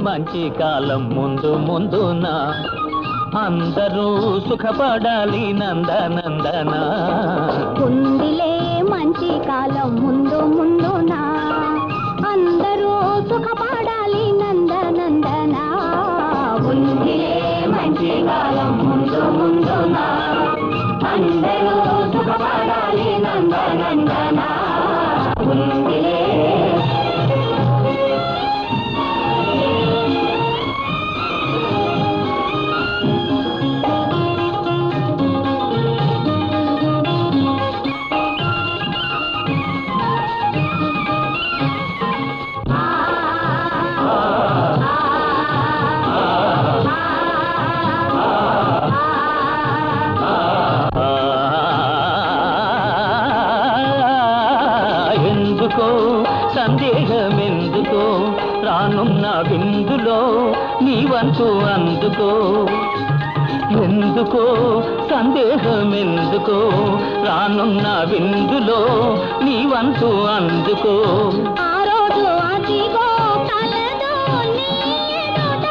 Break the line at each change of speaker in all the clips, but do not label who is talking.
మంచి కాలం ముందు ముందున అందరూ సుఖపడాలి నందనందన
ఉందిలే మంచి కాలం ముందు ముందునా అందరూ సుఖపడాలి నందనందన ఉందిలే మంచి కాలం ముందు ముందునా అందరూ సుఖపడాలి నందనందన ఉందిలే
ఎందుకో సందేహం ఎందుకో రానున్న విందులో నీ వంతు అందుకో ఎందుకో సందేహం ఎందుకో రానున్న విందులో నీ వంతు అందుకో
ఆ రోజు అదిగో కలదో నీ ఎదుట.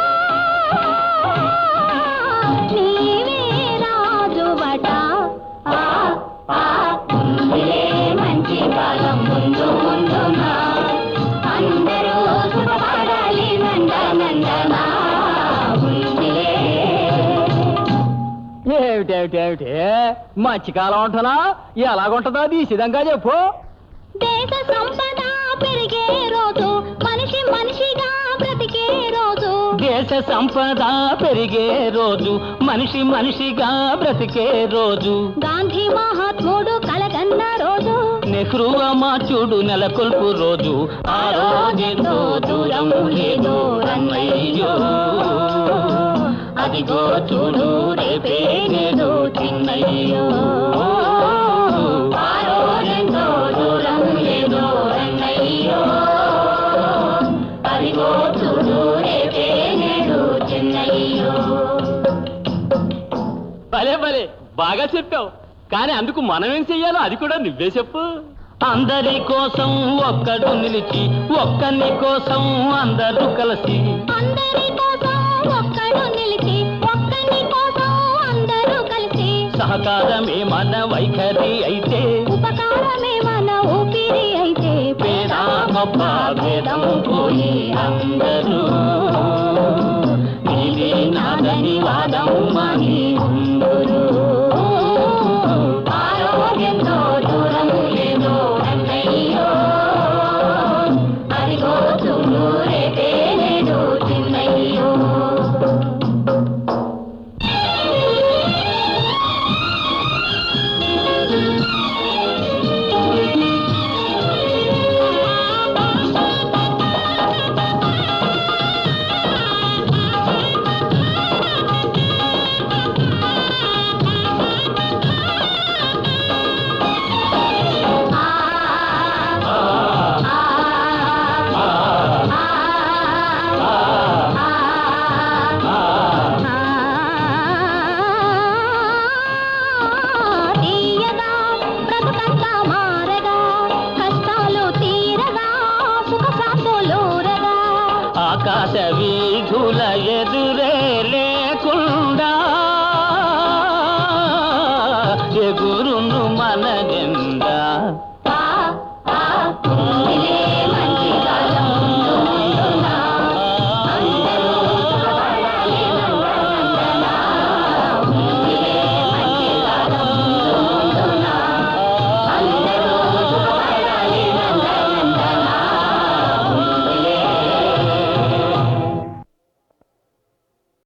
నీవే రాజువట. ఆ, ఆ, ఉందిలే మంచి కాలం ముందు ముందున. అందరూ సుఖపడాలి నందనందన. ఉందిలే
ఏమిటేమిటేమిటి మంచి కాలం ఉంటున్నా ఎలాగుంటుందో తీసిదంగా చెప్పు
దేశ సంపద పెరిగే రోజు మనిషి మనిషిగా బ్రతికే రోజు
దేశ సంపద పెరిగే రోజు మనిషి మనిషిగా బ్రతికే రోజు
గాంధీ మహాత్ముడు కలగన్న రోజు
నెహ్రూ అమాచుడు నెలకొల్పు రోజు ఆ రోజెంతో దూరం లేదో రన్నయ్యో అదిగో చూడు రేపే నేడు చిన్నయ్యో
ఆ రోజెంతో దూరం లేదో రన్నయ్యో. అదిగో చూడు రేపే నేడు చిన్నయ్యో
భలే భలే బాగా చెప్పావు కానీ అందుకు మనం ఏం చెయ్యాలో అది కూడా నువ్వే చెప్పు అందరి కోసం ఒక్కడు నిలిచి ఒక్కని కోసం అందరూ కలిసి
అందరి కోసం ఒక్కడు నిలిచి ఒక్కని కోసం అందరూ కలిసి
సహకారమే మన వైఖరి అయితే
ఉపకారమే మన ఊపిరి అయితే
పేద గొప్ప భేదం పోయి అందరూ నీది నాదని వాదం మాని ఉందురు